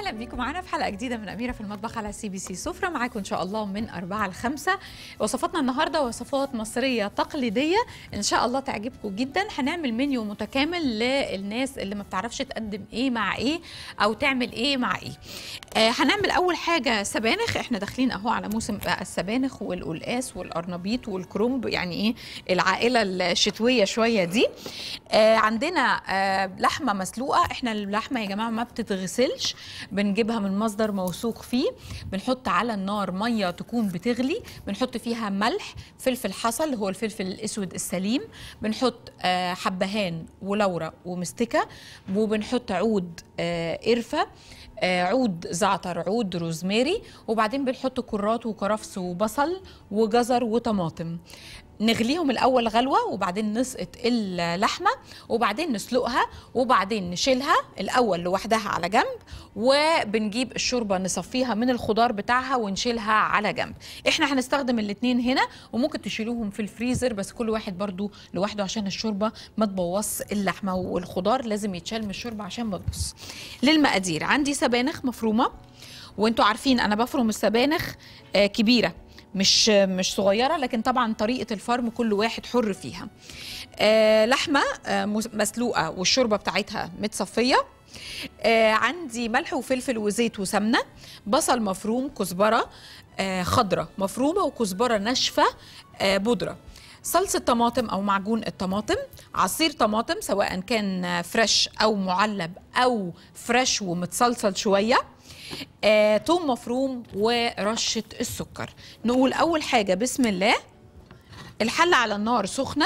اهلا بيكم معانا في حلقه جديده من اميره في المطبخ على سي بي سي سفره معاكم ان شاء الله من أربعة لخمسة وصفاتنا النهارده وصفات مصريه تقليديه ان شاء الله تعجبكم جدا هنعمل منيو متكامل للناس اللي ما بتعرفش تقدم ايه مع ايه او تعمل ايه مع ايه آه هنعمل اول حاجه سبانخ احنا داخلين اهو على موسم بقى السبانخ والقلقاس والقرنبيط والكرنب يعني ايه العائله الشتويه شويه دي آه عندنا آه لحمه مسلوقه احنا اللحمه يا جماعه ما بتتغسلش بنجيبها من مصدر موثوق فيه بنحط على النار ميه تكون بتغلي بنحط فيها ملح فلفل حصى اللي هو الفلفل الاسود السليم بنحط آه حبهان ولورا ومستكه وبنحط عود آه قرفه آه، عود زعتر عود روزماري وبعدين بنحط كرات وكرفس وبصل وجزر وطماطم نغليهم الاول غلوه وبعدين نسقط اللحمه وبعدين نسلقها وبعدين نشيلها الاول لوحدها على جنب وبنجيب الشوربه نصفيها من الخضار بتاعها ونشيلها على جنب احنا هنستخدم الاتنين هنا وممكن تشيلوهم في الفريزر بس كل واحد برضو لوحده عشان الشوربه ما تبوظ اللحمه والخضار لازم يتشال من الشوربه عشان ما تبوظ للمقادير عندي سبانخ مفرومه وانتوا عارفين انا بفرم السبانخ آه، كبيره مش مش صغيره لكن طبعا طريقه الفرم كل واحد حر فيها آه لحمه آه مس- مسلوقه والشوربه بتاعتها متصفيه آه عندي ملح وفلفل وزيت وسمنه بصل مفروم كزبره آه خضره مفرومه وكزبره ناشفه آه بودره صلصه طماطم او معجون الطماطم عصير طماطم سواء كان فريش او معلب او فريش ومتصلصل شويه آه، توم مفروم ورشة السكر نقول أول حاجة بسم الله الحلة على النار سخنة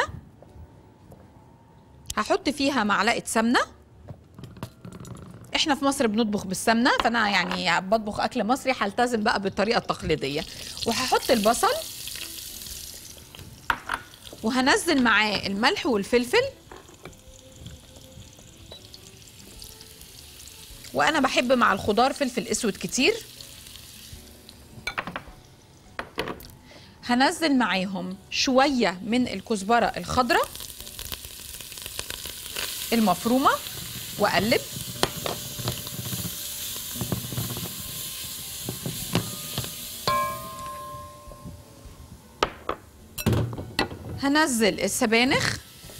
هحط فيها معلقة سمنة احنا في مصر بنطبخ بالسمنة فأنا يعني بطبخ أكل مصري هلتزم بقى بالطريقة التقليدية وهحط البصل وهنزل معاه الملح والفلفل وانا بحب مع الخضار فلفل اسود كتير هنزل معاهم شويه من الكزبره الخضراء المفرومه واقلب هنزل السبانخ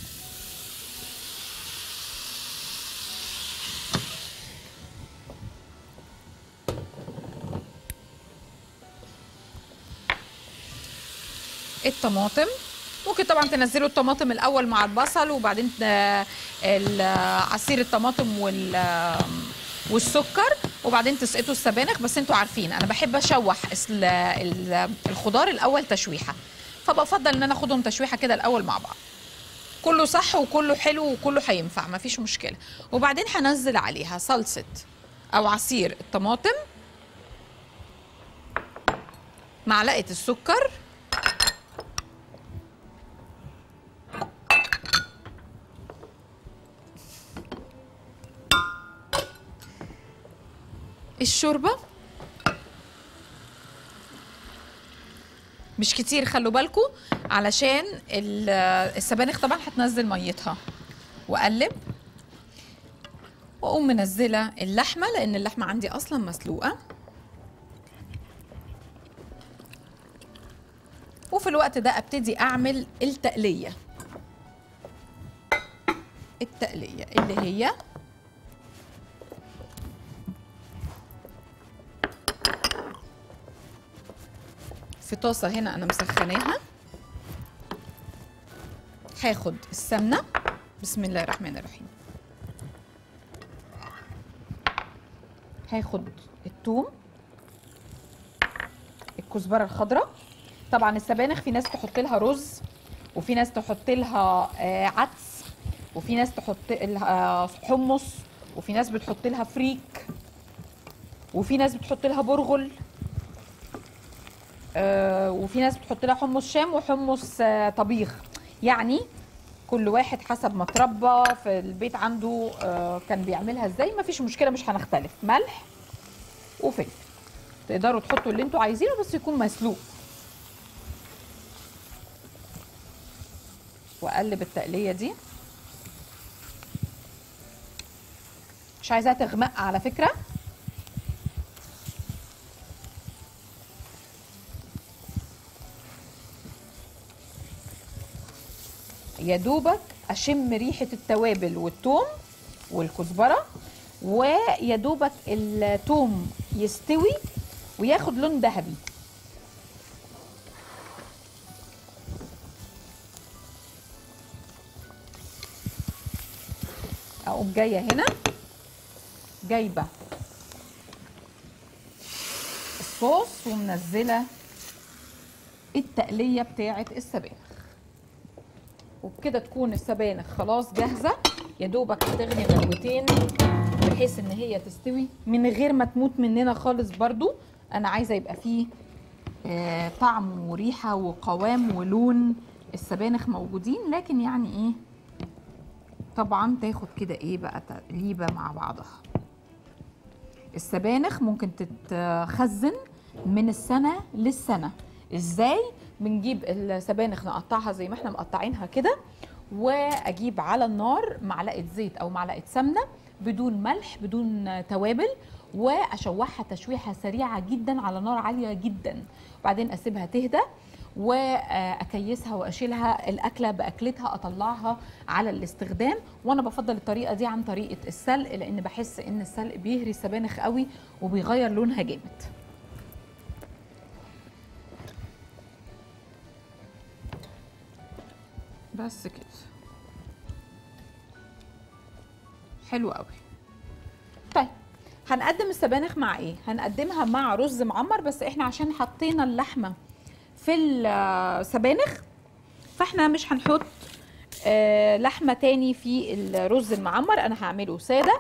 الطماطم ممكن طبعا تنزلوا الطماطم الاول مع البصل وبعدين ت- ال- عصير الطماطم وال والسكر وبعدين تسقطوا السبانخ بس انتوا عارفين انا بحب اشوح الس- ال- الخضار الاول تشويحه فبفضل ان انا اخدهم تشويحه كده الاول مع بعض كله صح وكله حلو وكله هينفع مفيش مشكله وبعدين هنزل عليها صلصه او عصير الطماطم معلقه السكر الشوربه مش كتير خلوا بالكم علشان ال- السبانخ طبعا هتنزل ميتها واقلب واقوم منزله اللحمه لان اللحمه عندي اصلا مسلوقه وفي الوقت ده ابتدي اعمل التقليه التقليه اللي هي في طاسه هنا انا مسخناها هاخد السمنه بسم الله الرحمن الرحيم هاخد الثوم الكزبره الخضراء طبعا السبانخ في ناس تحط لها رز وفي ناس تحط لها آه، عدس وفي ناس تحط لها حمص وفي ناس بتحط لها فريك وفي ناس بتحط لها برغل آه، وفي ناس بتحط لها حمص شام وحمص آه، طبيخ يعني كل واحد حسب ما اتربى في البيت عنده آه، كان بيعملها ازاي مفيش مشكله مش هنختلف ملح وفلفل تقدروا تحطوا اللي انتوا عايزينه بس يكون مسلوق واقلب التقليه دي مش عايزاها تغمق على فكره يا دوبك اشم ريحه التوابل والثوم والكزبره ويا دوبك الثوم يستوي وياخد لون ذهبي اقوم جايه هنا جايبه الصوص ومنزله التقليه بتاعه السبانخ وبكده تكون السبانخ خلاص جاهزه يا دوبك هتغلي غلوتين بحيث ان هي تستوي من غير ما تموت مننا خالص برضو انا عايزه يبقى فيه آه طعم وريحه وقوام ولون السبانخ موجودين لكن يعني ايه طبعا تاخد كده ايه بقى تقليبه مع بعضها السبانخ ممكن تتخزن من السنه للسنه ازاي بنجيب السبانخ نقطعها زي ما احنا مقطعينها كده واجيب على النار معلقه زيت او معلقه سمنه بدون ملح بدون توابل واشوحها تشويحه سريعه جدا على نار عاليه جدا وبعدين اسيبها تهدى واكيسها واشيلها الاكله باكلتها اطلعها على الاستخدام وانا بفضل الطريقه دي عن طريقه السلق لان بحس ان السلق بيهري السبانخ قوي وبيغير لونها جامد بس كده حلو قوي طيب هنقدم السبانخ مع ايه هنقدمها مع رز معمر بس احنا عشان حطينا اللحمه في السبانخ فاحنا مش هنحط آه لحمه تاني في الرز المعمر انا هعمله ساده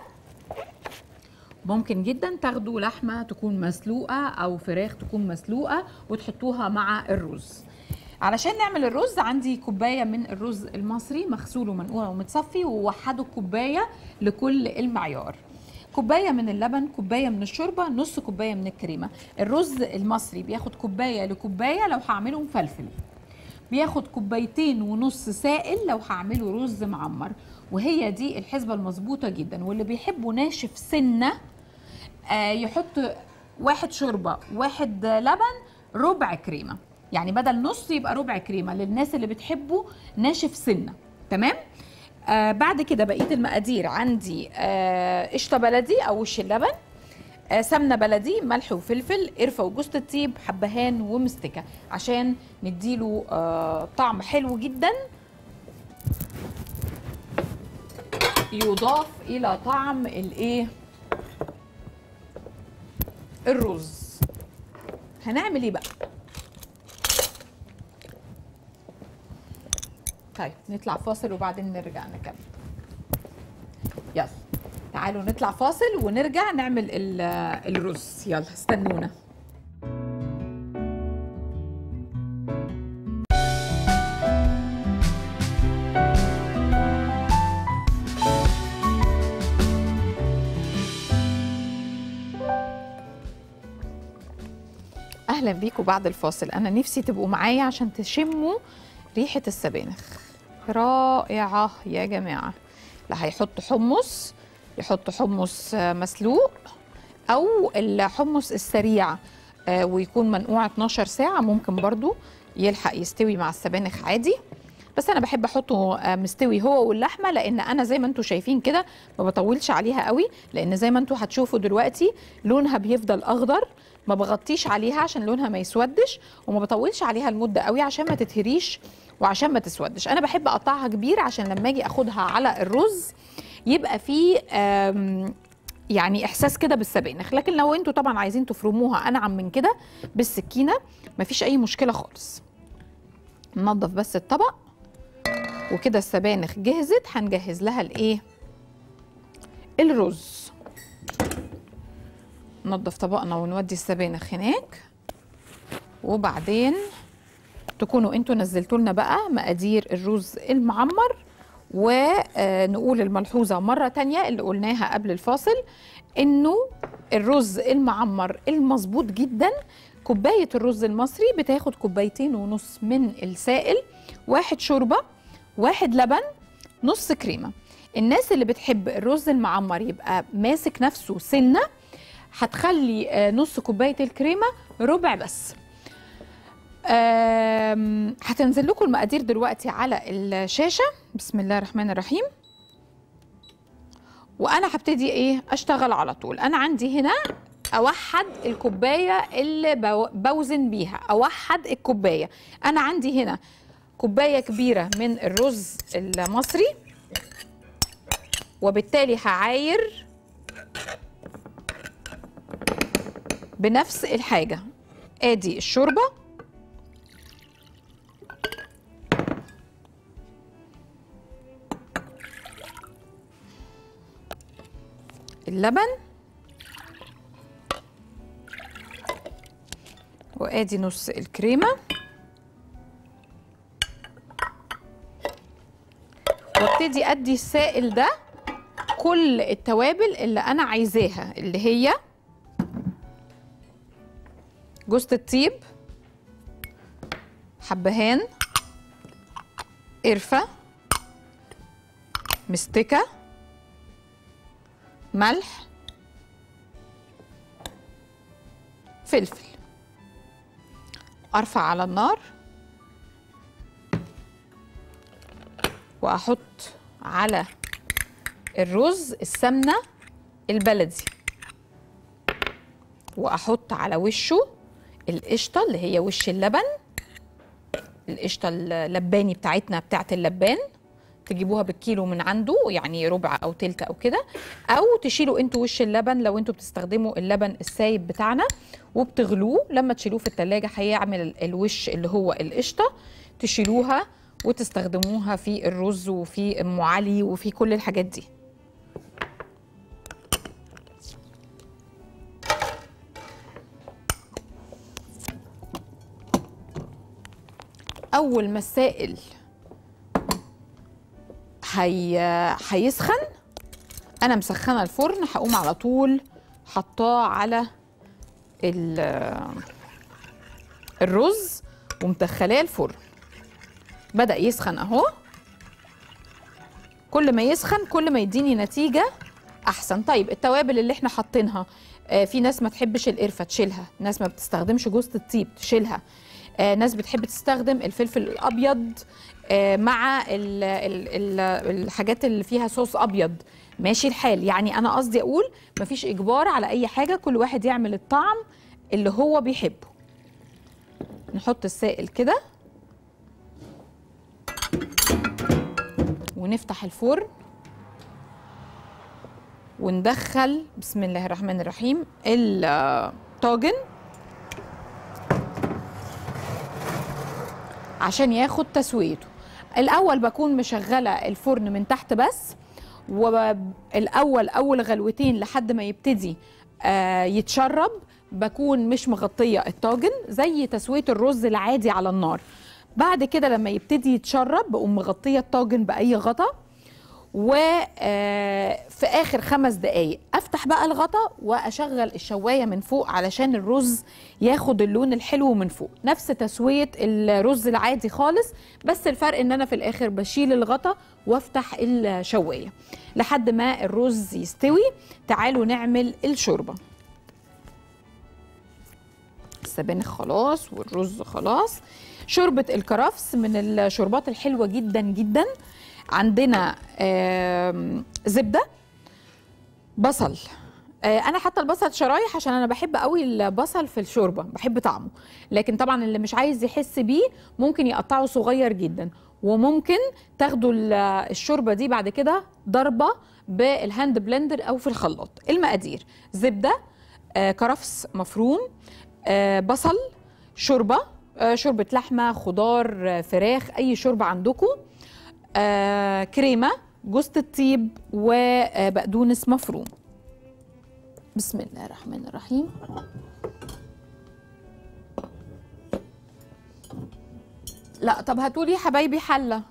ممكن جدا تاخدوا لحمه تكون مسلوقه او فراخ تكون مسلوقه وتحطوها مع الرز علشان نعمل الرز عندي كوبايه من الرز المصري مغسول ومنقوع ومتصفي ووحدوا الكوبايه لكل المعيار كوبايه من اللبن كوبايه من الشوربه نص كوبايه من الكريمه الرز المصري بياخد كوبايه لكوبايه لو هعمله مفلفل بياخد كوبايتين ونص سائل لو هعمله رز معمر وهي دي الحسبه المظبوطه جدا واللي بيحبوا ناشف سنه آه يحط واحد شوربه واحد لبن ربع كريمه يعني بدل نص يبقى ربع كريمه للناس اللي بتحبه ناشف سنه تمام آه بعد كده بقيه المقادير عندي آه قشطه بلدي او وش اللبن آه سمنه بلدي ملح وفلفل قرفه وجوز الطيب حبهان ومستكه عشان نديله آه طعم حلو جدا يضاف الى طعم الايه الرز هنعمل ايه بقى طيب نطلع فاصل وبعدين نرجع نكمل يلا تعالوا نطلع فاصل ونرجع نعمل الرز يلا استنونا اهلا بيكم بعد الفاصل انا نفسي تبقوا معايا عشان تشموا ريحه السبانخ رائعه يا جماعه لا هيحط حمص يحط حمص مسلوق او الحمص السريع ويكون منقوع 12 ساعه ممكن برضو يلحق يستوي مع السبانخ عادي بس انا بحب احطه مستوي هو واللحمه لان انا زي ما انتم شايفين كده ما بطولش عليها قوي لان زي ما انتم هتشوفوا دلوقتي لونها بيفضل اخضر ما بغطيش عليها عشان لونها ما يسودش وما بطولش عليها المده قوي عشان ما تتهريش وعشان ما تسودش انا بحب اقطعها كبير عشان لما اجي اخدها على الرز يبقى فيه يعني احساس كده بالسبانخ لكن لو انتوا طبعا عايزين تفرموها انعم من كده بالسكينه مفيش اي مشكله خالص ننضف بس الطبق وكده السبانخ جهزت هنجهز لها الايه الرز ننضف طبقنا ونودي السبانخ هناك وبعدين تكونوا انتوا نزلتوا لنا بقى مقادير الرز المعمر ونقول الملحوظة مرة تانية اللي قلناها قبل الفاصل انه الرز المعمر المظبوط جدا كوباية الرز المصري بتاخد كوبايتين ونص من السائل واحد شوربة واحد لبن نص كريمة الناس اللي بتحب الرز المعمر يبقى ماسك نفسه سنة هتخلي نص كوباية الكريمة ربع بس آم، هتنزل لكم المقادير دلوقتي على الشاشه بسم الله الرحمن الرحيم وانا هبتدي ايه اشتغل على طول انا عندي هنا اوحد الكوبايه اللي بو- بوزن بيها اوحد الكوبايه انا عندي هنا كوبايه كبيره من الرز المصري وبالتالي هعاير بنفس الحاجه ادي الشوربه اللبن وادي نص الكريمه وابتدي ادي السائل ده كل التوابل اللي انا عايزاها اللي هي جوز الطيب حبهان قرفه مستكه ملح فلفل ارفع على النار واحط على الرز السمنه البلدي واحط على وشه القشطه اللي هي وش اللبن القشطه اللباني بتاعتنا بتاعت اللبان تجيبوها بالكيلو من عنده يعني ربع او تلت او كده او تشيلوا انتوا وش اللبن لو انتوا بتستخدموا اللبن السايب بتاعنا وبتغلوه لما تشيلوه في التلاجة هيعمل ال- الوش اللي هو القشطه تشيلوها وتستخدموها في الرز وفي ام علي وفي كل الحاجات دي اول ما السائل هي هيسخن انا مسخنه الفرن هقوم على طول حطاه على ال- الرز ومدخلاه الفرن بدا يسخن اهو كل ما يسخن كل ما يديني نتيجه احسن طيب التوابل اللي احنا حاطينها آه، في ناس ما تحبش القرفه تشيلها ناس ما بتستخدمش جوز الطيب تشيلها آه، ناس بتحب تستخدم الفلفل الابيض آه، مع ال ال ال الحاجات اللي فيها صوص ابيض ماشي الحال يعني انا قصدي اقول مفيش اجبار على اي حاجه كل واحد يعمل الطعم اللي هو بيحبه نحط السائل كده ونفتح الفرن وندخل بسم الله الرحمن الرحيم الطاجن عشان ياخد تسويته الاول بكون مشغله الفرن من تحت بس والاول اول غلوتين لحد ما يبتدي آه، يتشرب بكون مش مغطيه الطاجن زي تسويه الرز العادي على النار بعد كده لما يبتدي يتشرب بقوم مغطيه الطاجن باي غطا وفي اخر خمس دقايق افتح بقى الغطا واشغل الشوايه من فوق علشان الرز ياخد اللون الحلو من فوق نفس تسويه الرز العادي خالص بس الفرق ان انا في الاخر بشيل الغطا وافتح الشوايه لحد ما الرز يستوي تعالوا نعمل الشوربه السبانخ خلاص والرز خلاص شوربة الكرفس من الشوربات الحلوة جدا جدا عندنا آم، زبدة بصل آه، انا حتى البصل شرايح عشان انا بحب قوي البصل في الشوربه بحب طعمه لكن طبعا اللي مش عايز يحس بيه ممكن يقطعه صغير جدا وممكن تاخدوا ال- الشوربه دي بعد كده ضربه بالهاند بلندر او في الخلاط المقادير زبده آه، كرفس مفروم آه، بصل شوربه آه، شوربه لحمه خضار آه، فراخ اي شوربه عندكم آه، كريمه جوز الطيب وبقدونس مفروم بسم الله الرحمن الرحيم لا طب هاتولي حبايبي حله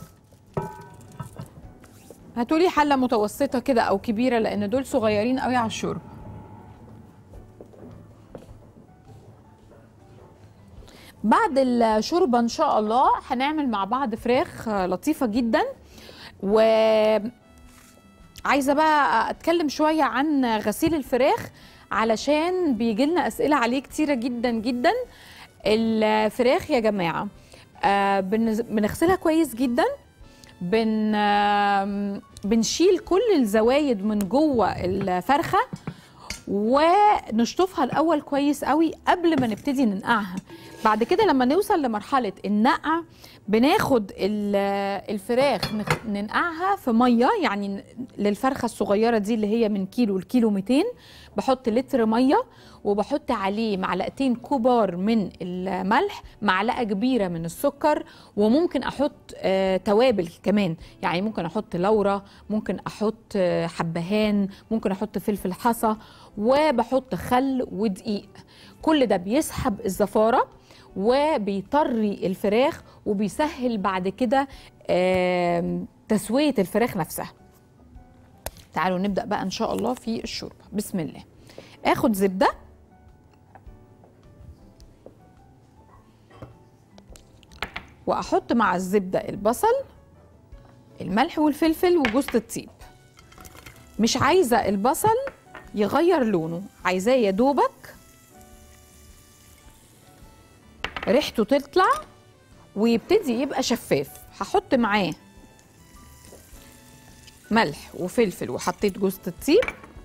هاتولي حله متوسطه كده او كبيره لان دول صغيرين قوي على الشرب بعد الشوربه ان شاء الله هنعمل مع بعض فراخ آه، لطيفه جدا و عايزه بقى اتكلم شويه عن غسيل الفراخ علشان بيجي لنا اسئله عليه كتيره جدا جدا الفراخ يا جماعه آه بن- بنغسلها كويس جدا بن آم، بنشيل كل الزوايد من جوه الفرخه ونشطفها الاول كويس قوي قبل ما نبتدي ننقعها بعد كده لما نوصل لمرحله النقع بناخد ال- الفراخ نخ- ننقعها في ميه يعني ن- للفرخه الصغيره دي اللي هي من كيلو لكيلو 200 بحط لتر ميه وبحط عليه معلقتين كبار من الملح معلقه كبيره من السكر وممكن احط آه توابل كمان يعني ممكن احط لورا ممكن احط آه حبهان ممكن احط فلفل حصى وبحط خل ودقيق كل ده بيسحب الزفاره وبيطري الفراخ وبيسهل بعد كده آم، تسويه الفراخ نفسها تعالوا نبدا بقى ان شاء الله في الشوربه بسم الله اخد زبده واحط مع الزبده البصل الملح والفلفل وجوز الطيب مش عايزه البصل يغير لونه عايزاه يا دوبك ريحته تطلع ويبتدي يبقى شفاف هحط معاه ملح وفلفل وحطيت جوز الطيب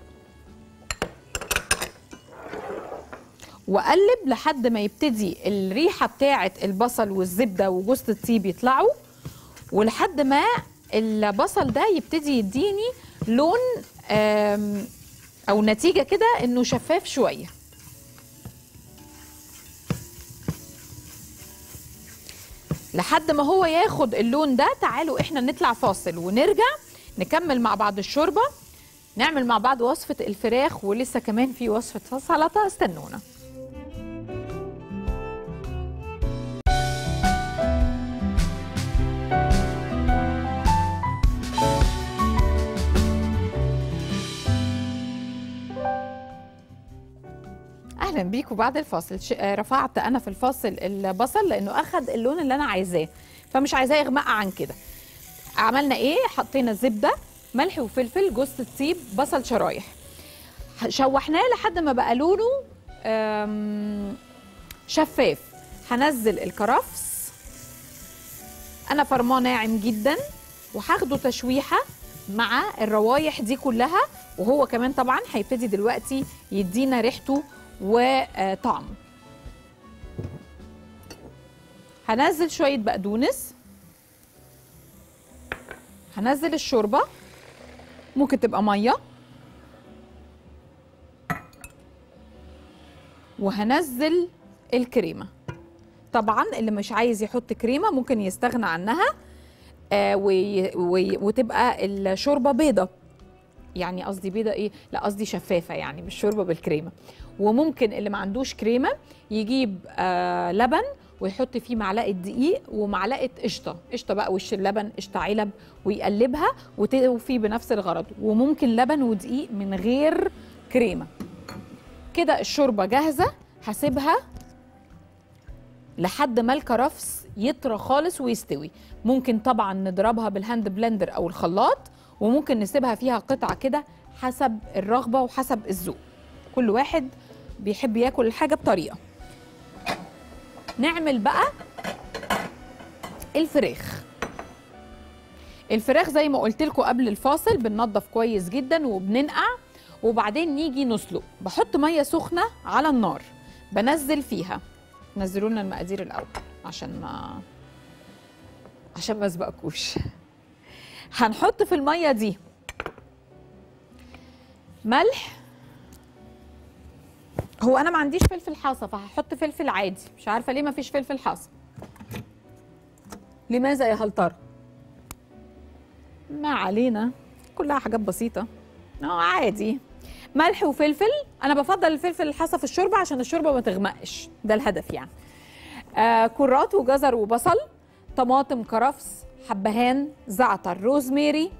واقلب لحد ما يبتدي الريحه بتاعه البصل والزبده وجوز الطيب يطلعوا ولحد ما البصل ده يبتدي يديني لون آم، او نتيجه كده انه شفاف شويه لحد ما هو ياخد اللون ده تعالوا احنا نطلع فاصل ونرجع نكمل مع بعض الشوربه نعمل مع بعض وصفه الفراخ ولسه كمان في وصفه سلطه استنونا اهلا بيكم بعد الفاصل ش- آه، رفعت انا في الفاصل البصل لانه اخد اللون اللي انا عايزاه فمش عايزاه يغمق عن كده عملنا ايه حطينا الزبده ملح وفلفل جوز الطيب بصل شرايح ح- شوحناه لحد ما بقى لونه آم، شفاف هنزل الكرفس انا فرماه ناعم جدا وهاخده تشويحه مع الروايح دي كلها وهو كمان طبعا هيبتدي دلوقتي يدينا ريحته وطعمه هنزل شويه بقدونس هنزل الشوربه ممكن تبقى ميه وهنزل الكريمه طبعا اللي مش عايز يحط كريمه ممكن يستغنى عنها آه وي وي وتبقى الشوربه بيضه يعني قصدي بيضه ايه لا قصدي شفافه يعني مش شوربه بالكريمه وممكن اللي ما عندوش كريمه يجيب آه لبن ويحط فيه معلقه دقيق ومعلقه قشطه قشطه بقى وش اللبن قشطه علب ويقلبها وتوفي بنفس الغرض وممكن لبن ودقيق من غير كريمه كده الشوربه جاهزه هسيبها لحد ما الكرفس يطرى خالص ويستوي ممكن طبعا نضربها بالهاند بلندر او الخلاط وممكن نسيبها فيها قطع كده حسب الرغبه وحسب الذوق كل واحد بيحب ياكل الحاجه بطريقه نعمل بقى الفراخ الفراخ زي ما قلت لكم قبل الفاصل بننضف كويس جدا وبننقع وبعدين نيجي نسلق بحط ميه سخنه على النار بنزل فيها نزلوا لنا المقادير الاول عشان ما عشان ما اسبقكوش هنحط في الميه دي ملح هو انا ما عنديش فلفل حاصه فهحط فلفل عادي مش عارفه ليه ما فيش فلفل حاصه لماذا يا هل ترى ما علينا كلها حاجات بسيطه اه عادي ملح وفلفل انا بفضل الفلفل الحصى في الشوربه عشان الشوربه ما تغمقش ده الهدف يعني آه كرات وجزر وبصل طماطم كرفس حبهان زعتر روزميري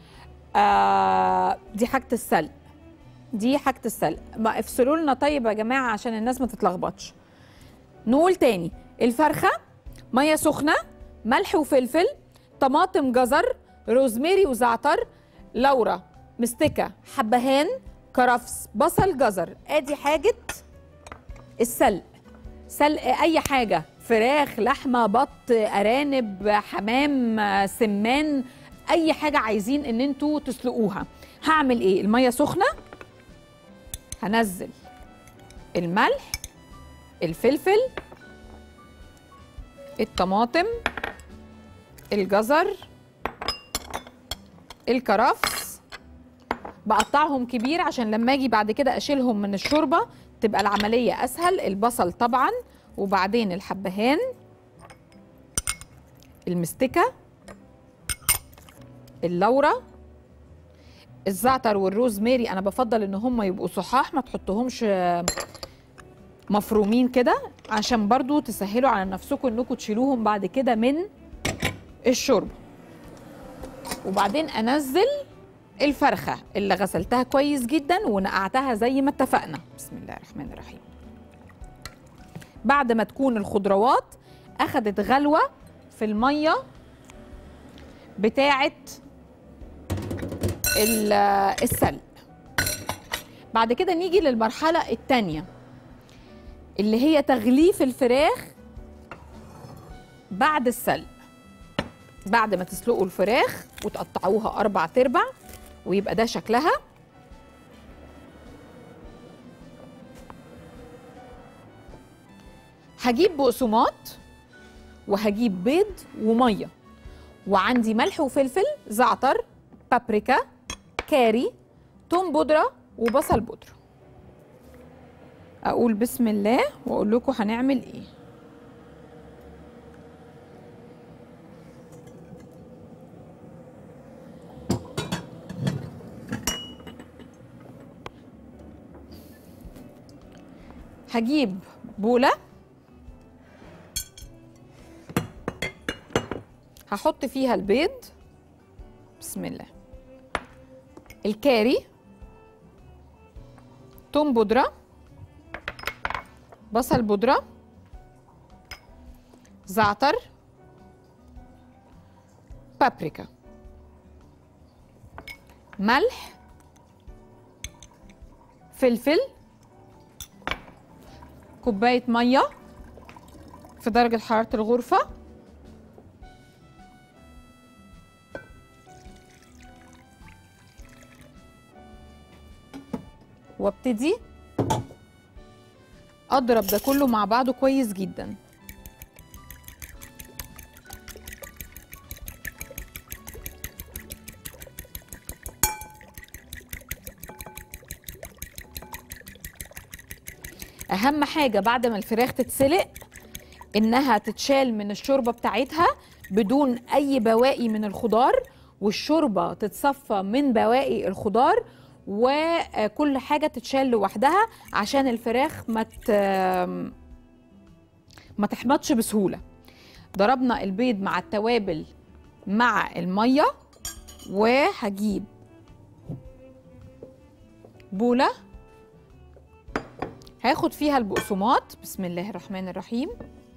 آه دي حاجه السلق دي حاجه السلق ما افصلوا لنا طيب يا جماعه عشان الناس ما تتلخبطش نقول تاني الفرخه ميه سخنه ملح وفلفل طماطم جزر روزميري وزعتر لورا مستكه حبهان كرفس بصل جزر ادي حاجه السلق سلق اي حاجه فراخ لحمه بط ارانب حمام سمان اي حاجه عايزين ان انتوا تسلقوها هعمل ايه الميه سخنه هنزل الملح الفلفل الطماطم الجزر الكرفس بقطعهم كبير عشان لما اجي بعد كده اشيلهم من الشوربه تبقى العمليه اسهل البصل طبعا وبعدين الحبهان المستكه اللورة الزعتر والروزماري انا بفضل ان هم يبقوا صحاح ما تحطهمش مفرومين كده عشان برضو تسهلوا على نفسكم انكم تشيلوهم بعد كده من الشوربه وبعدين انزل الفرخه اللي غسلتها كويس جدا ونقعتها زي ما اتفقنا بسم الله الرحمن الرحيم بعد ما تكون الخضروات اخدت غلوه في الميه بتاعه السلق بعد كده نيجي للمرحله الثانيه اللي هي تغليف الفراخ بعد السلق بعد ما تسلقوا الفراخ وتقطعوها اربع تربع ويبقى ده شكلها هجيب بقسماط وهجيب بيض وميه وعندي ملح وفلفل زعتر بابريكا كاري توم بودره وبصل بودره اقول بسم الله واقول لكم هنعمل ايه هجيب بوله هحط فيها البيض بسم الله الكاري توم بودره بصل بودره زعتر بابريكا ملح فلفل كوبايه ميه في درجه حراره الغرفه وابتدي اضرب ده كله مع بعضه كويس جدا اهم حاجه بعد ما الفراخ تتسلق انها تتشال من الشوربه بتاعتها بدون اي بواقي من الخضار والشوربه تتصفى من بواقي الخضار وكل حاجه تتشال لوحدها عشان الفراخ ما ما تحمضش بسهوله ضربنا البيض مع التوابل مع الميه وهجيب بوله هاخد فيها البقسماط بسم الله الرحمن الرحيم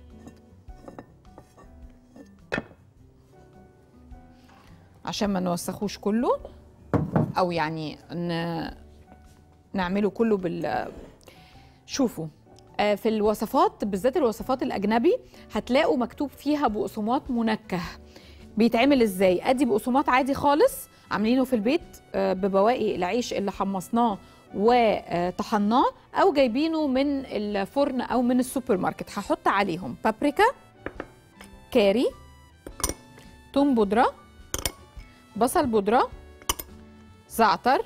عشان ما نوسخوش كله او يعني ن... نعمله كله بال شوفوا آه، في الوصفات بالذات الوصفات الاجنبي هتلاقوا مكتوب فيها بقسماط منكه بيتعمل ازاي ادي بقسماط عادي خالص عاملينه في البيت آه، ببواقي العيش اللي حمصناه وطحناه او جايبينه من الفرن او من السوبر ماركت هحط عليهم بابريكا كاري توم بودره بصل بودره زعتر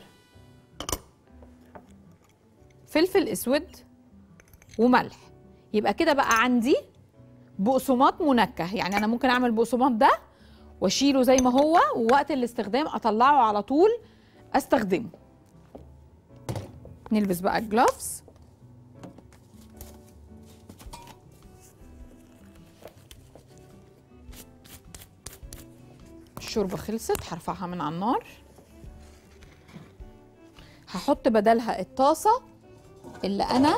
فلفل اسود وملح يبقى كده بقى عندي بقسماط منكه يعني انا ممكن اعمل بقسماط ده واشيله زي ما هو ووقت الاستخدام اطلعه على طول استخدمه نلبس بقى الجلافز الشوربه خلصت هرفعها من على النار هحط بدلها الطاسه اللي انا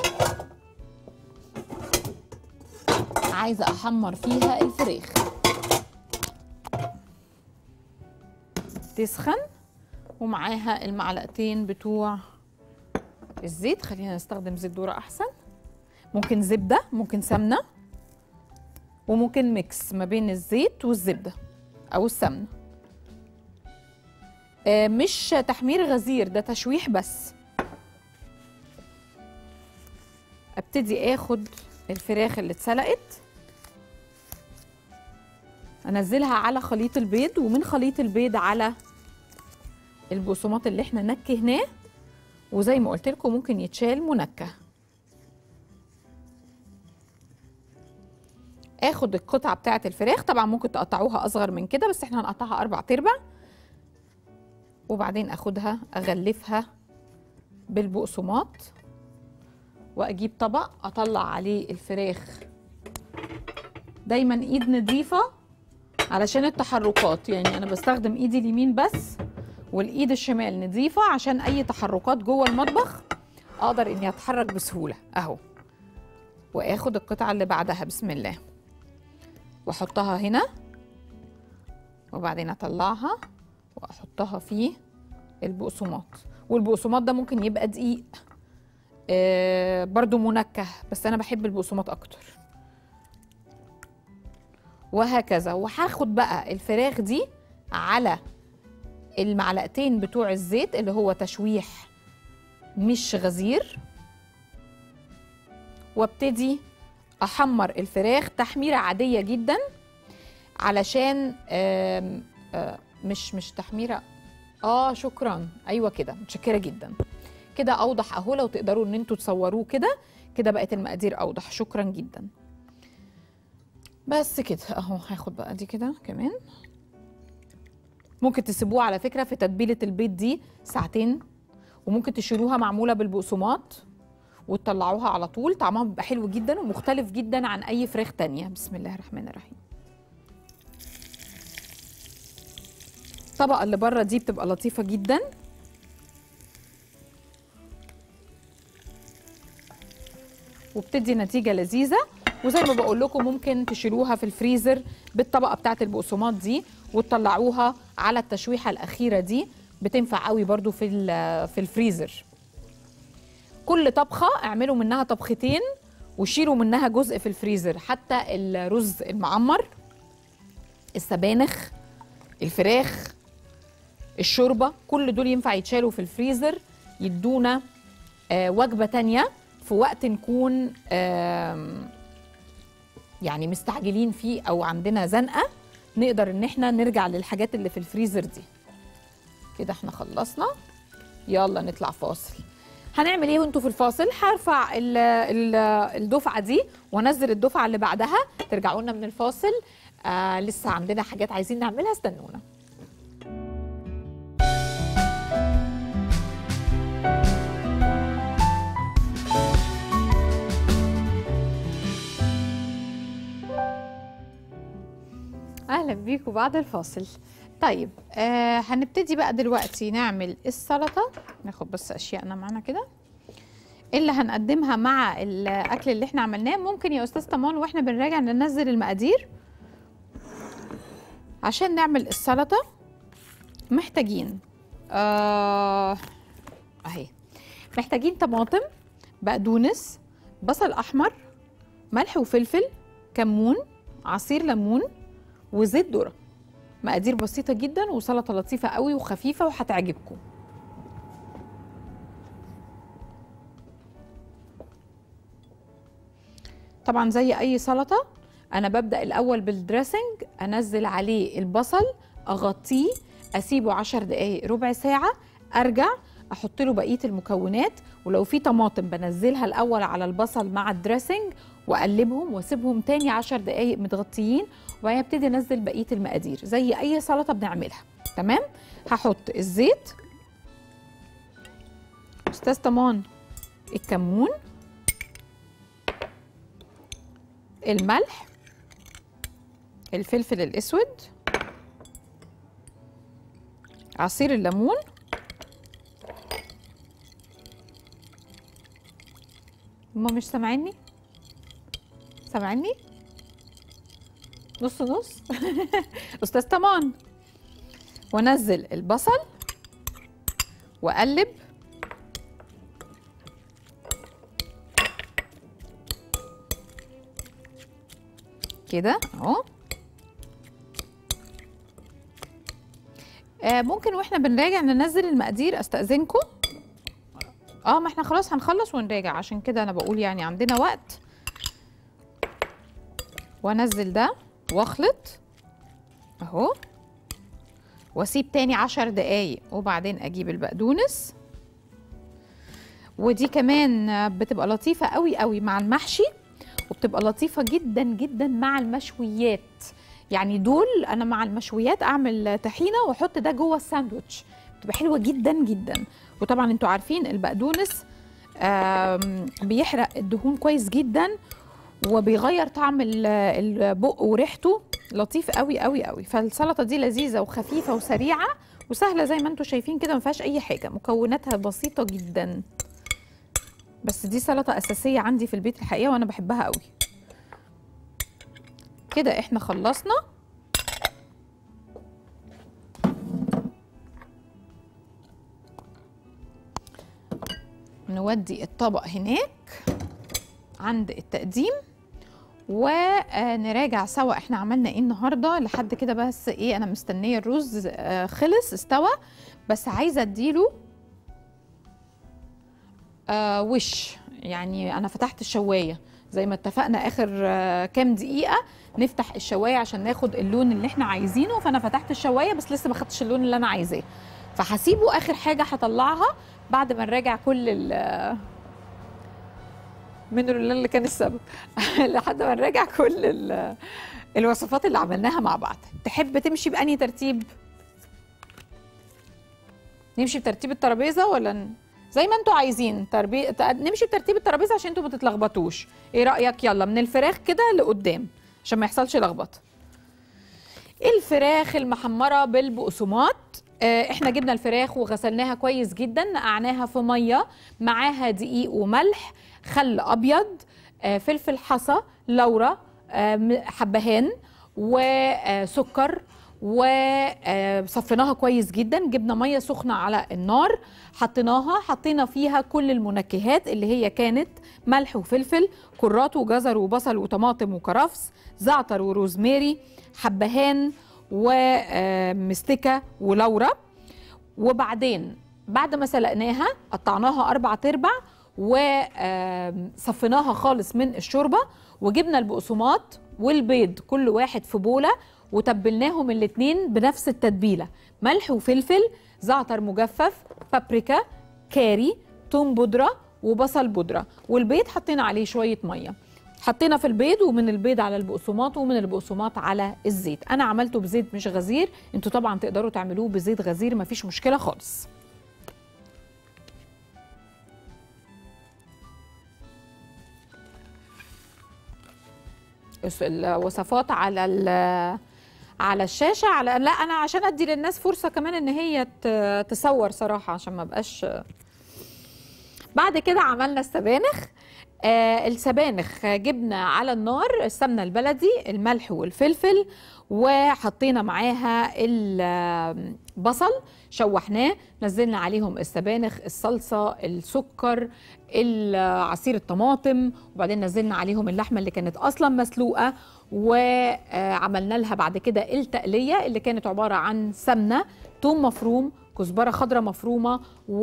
عايزه احمر فيها الفراخ تسخن ومعاها المعلقتين بتوع الزيت خلينا نستخدم زيت ذره احسن ممكن زبده ممكن سمنه وممكن ميكس ما بين الزيت والزبده او السمنه آه، مش تحمير غزير ده تشويح بس ابتدي اخد الفراخ اللي اتسلقت انزلها على خليط البيض ومن خليط البيض على البقسماط اللي احنا نكهناه وزي ما قلت لكم ممكن يتشال منكه اخد القطعه بتاعه الفراخ طبعا ممكن تقطعوها اصغر من كده بس احنا هنقطعها اربع تربع وبعدين اخدها اغلفها بالبقسماط واجيب طبق اطلع عليه الفراخ دايما ايد نظيفه علشان التحركات يعني انا بستخدم ايدي اليمين بس والايد الشمال نظيفه عشان اي تحركات جوه المطبخ اقدر اني اتحرك بسهوله اهو واخد القطعه اللي بعدها بسم الله واحطها هنا وبعدين اطلعها واحطها في البقسماط والبقسماط ده ممكن يبقى دقيق آه برضو منكه بس انا بحب البقسماط اكتر وهكذا وهاخد بقى الفراخ دي على المعلقتين بتوع الزيت اللي هو تشويح مش غزير وابتدي احمر الفراخ تحميره عاديه جدا علشان آم آم مش مش تحميره اه شكرا ايوه كده متشكره جدا كده اوضح اهو لو تقدروا ان انتوا تصوروه كده كده بقت المقادير اوضح شكرا جدا بس كده اهو هاخد بقى دي كده كمان ممكن تسيبوها على فكره في تتبيله البيض دي ساعتين وممكن تشيلوها معموله بالبقسماط وتطلعوها على طول طعمها بيبقى حلو جدا ومختلف جدا عن اي فراخ تانية بسم الله الرحمن الرحيم الطبقه اللي بره دي بتبقى لطيفه جدا وبتدي نتيجه لذيذه وزي ما بقول لكم ممكن تشيلوها في الفريزر بالطبقه بتاعه البقسماط دي وتطلعوها على التشويحه الاخيره دي بتنفع قوي برضو في في الفريزر كل طبخه اعملوا منها طبختين وشيلوا منها جزء في الفريزر حتى الرز المعمر السبانخ الفراخ الشوربه كل دول ينفع يتشالوا في الفريزر يدونا آه وجبه تانية في وقت نكون آه يعني مستعجلين فيه او عندنا زنقه نقدر ان احنا نرجع للحاجات اللي في الفريزر دي كده احنا خلصنا يلا نطلع فاصل هنعمل ايه وانتوا في الفاصل هرفع ال ال الدفعه دي وانزل الدفعه اللي بعدها ترجعوا لنا من الفاصل آه لسه عندنا حاجات عايزين نعملها استنونا اهلا بيكم بعد الفاصل طيب آه هنبتدي بقى دلوقتي نعمل السلطه ناخد بس اشيائنا معانا كده اللي هنقدمها مع الاكل اللي احنا عملناه ممكن يا استاذ طمان واحنا بنراجع ننزل المقادير عشان نعمل السلطه محتاجين آه اهي محتاجين طماطم بقدونس بصل احمر ملح وفلفل كمون عصير ليمون وزيت ذره مقادير بسيطه جدا وسلطه لطيفه قوي وخفيفه وهتعجبكم طبعا زي اي سلطه انا ببدا الاول بالدريسنج انزل عليه البصل اغطيه اسيبه عشر دقايق ربع ساعه ارجع احط له بقيه المكونات ولو في طماطم بنزلها الاول على البصل مع الدريسنج واقلبهم واسيبهم تاني عشر دقايق متغطيين وبعدين ابتدي انزل بقيه المقادير زي اي سلطه بنعملها تمام هحط الزيت استاذ طمان الكمون الملح الفلفل الاسود عصير الليمون هما مش سامعيني سامعيني نص نص استاذ طمان وانزل البصل واقلب كده اهو آه ممكن واحنا بنراجع ننزل المقادير استاذنكم اه ما احنا خلاص هنخلص ونراجع عشان كده انا بقول يعني عندنا وقت وانزل ده واخلط اهو واسيب تاني عشر دقايق وبعدين اجيب البقدونس ودي كمان بتبقى لطيفة قوي قوي مع المحشي وبتبقى لطيفة جدا جدا مع المشويات يعني دول انا مع المشويات اعمل طحينة واحط ده جوه الساندوتش بتبقى حلوة جدا جدا وطبعا انتوا عارفين البقدونس آم، بيحرق الدهون كويس جدا وبيغير طعم ال- البق وريحته لطيف قوي قوي قوي فالسلطه دي لذيذه وخفيفه وسريعه وسهله زي ما انتم شايفين كده ما فيهاش اي حاجه مكوناتها بسيطه جدا بس دي سلطه اساسيه عندي في البيت الحقيقه وانا بحبها قوي كده احنا خلصنا نودي الطبق هناك عند التقديم ونراجع سوا احنا عملنا ايه النهارده لحد كده بس ايه انا مستنيه الرز آه، خلص استوى بس عايزه اديله آه وش يعني انا فتحت الشوايه زي ما اتفقنا اخر آه كام دقيقه نفتح الشوايه عشان ناخد اللون اللي احنا عايزينه فانا فتحت الشوايه بس لسه ما خدتش اللون اللي انا عايزاه فهسيبه اخر حاجه هطلعها بعد ما نراجع كل ال من اللي كان السبب لحد ما نراجع كل ال- الوصفات اللي عملناها مع بعض تحب تمشي بأنهي ترتيب نمشي بترتيب الترابيزه ولا ن... زي ما انتوا عايزين تربي... ت- نمشي بترتيب الترابيزه عشان انتوا ما تتلخبطوش ايه رايك يلا من الفراخ كده لقدام عشان ما يحصلش لخبطه الفراخ المحمره بالبقسماط آه، احنا جبنا الفراخ وغسلناها كويس جدا نقعناها في ميه معاها دقيق وملح خل ابيض آه، فلفل حصى لورا آه، م- حبهان وسكر وصفيناها كويس جدا جبنا ميه سخنه على النار حطيناها حطينا فيها كل المنكهات اللي هي كانت ملح وفلفل كرات وجزر وبصل وطماطم وكرفس زعتر وروزماري حبهان ومستكه ولورا وبعدين بعد ما سلقناها قطعناها اربع تربع وصفيناها خالص من الشوربه وجبنا البقسماط والبيض كل واحد في بوله وتبلناهم الاتنين بنفس التتبيله ملح وفلفل زعتر مجفف بابريكا كاري توم بودره وبصل بودره والبيض حطينا عليه شويه ميه حطينا في البيض ومن البيض على البقسماط ومن البقسماط على الزيت انا عملته بزيت مش غزير انتوا طبعا تقدروا تعملوه بزيت غزير مفيش مشكله خالص الس- الوصفات على ال- على الشاشه على لا انا عشان ادي للناس فرصه كمان ان هي ت- تصور صراحه عشان ما بقاش بعد كده عملنا السبانخ آه السبانخ جبنا على النار السمنه البلدي الملح والفلفل وحطينا معاها البصل شوحناه نزلنا عليهم السبانخ الصلصه السكر ال- عصير الطماطم وبعدين نزلنا عليهم اللحمه اللي كانت اصلا مسلوقه وعملنا لها بعد كده التقليه اللي كانت عباره عن سمنه توم مفروم كزبره خضراء مفرومه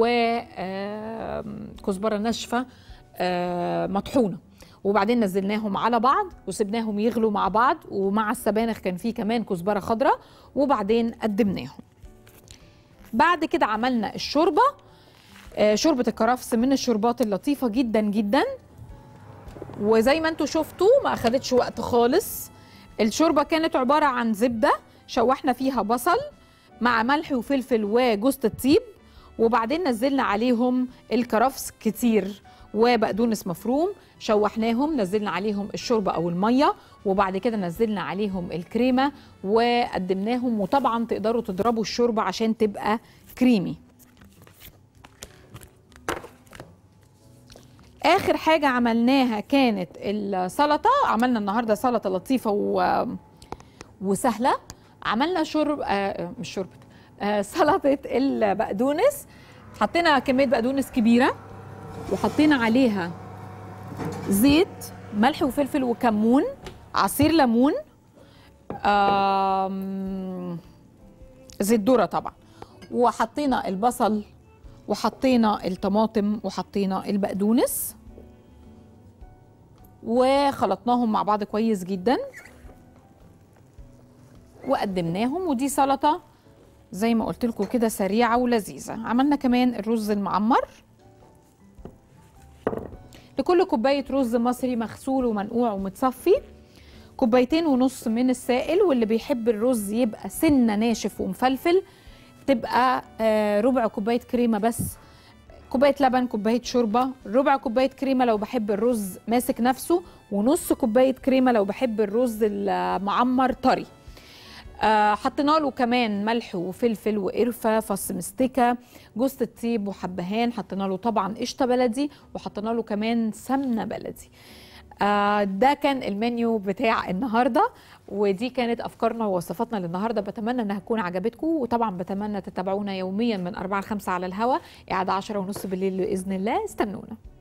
وكزبره ناشفه آه، مطحونه وبعدين نزلناهم على بعض وسبناهم يغلوا مع بعض ومع السبانخ كان فيه كمان كزبره خضراء وبعدين قدمناهم بعد كده عملنا الشوربه آه، شوربه الكرفس من الشوربات اللطيفه جدا جدا وزي ما انتم شفتوا ما اخدتش وقت خالص الشوربه كانت عباره عن زبده شوحنا فيها بصل مع ملح وفلفل وجوز الطيب وبعدين نزلنا عليهم الكرفس كتير وبقدونس مفروم شوحناهم نزلنا عليهم الشوربه او الميه وبعد كده نزلنا عليهم الكريمه وقدمناهم وطبعا تقدروا تضربوا الشوربه عشان تبقى كريمي اخر حاجه عملناها كانت السلطه عملنا النهارده سلطه لطيفه و... وسهله عملنا شرب آه مش شوربه آه سلطه البقدونس حطينا كميه بقدونس كبيره وحطينا عليها زيت ملح وفلفل وكمون عصير ليمون آم، زيت ذره طبعا وحطينا البصل وحطينا الطماطم وحطينا البقدونس وخلطناهم مع بعض كويس جدا وقدمناهم ودي سلطه زي ما قلت لكم كده سريعه ولذيذه عملنا كمان الرز المعمر لكل كوبايه رز مصري مغسول ومنقوع ومتصفي كوبايتين ونص من السائل واللي بيحب الرز يبقى سنه ناشف ومفلفل تبقى آه، ربع كوبايه كريمه بس كوبايه لبن كوبايه شوربه ربع كوبايه كريمه لو بحب الرز ماسك نفسه ونص كوبايه كريمه لو بحب الرز المعمر طري آه، حطينا له كمان ملح وفلفل وقرفه فص مستكه جوز الطيب وحبهان حطينا له طبعا قشطه بلدي وحطينا له كمان سمنه بلدي آه، ده كان المنيو بتاع النهارده ودي كانت افكارنا ووصفاتنا للنهارده بتمنى انها تكون عجبتكم وطبعا بتمنى تتابعونا يوميا من 4 ل 5 على الهوا اعاده 10 ونص بالليل باذن الله استنونا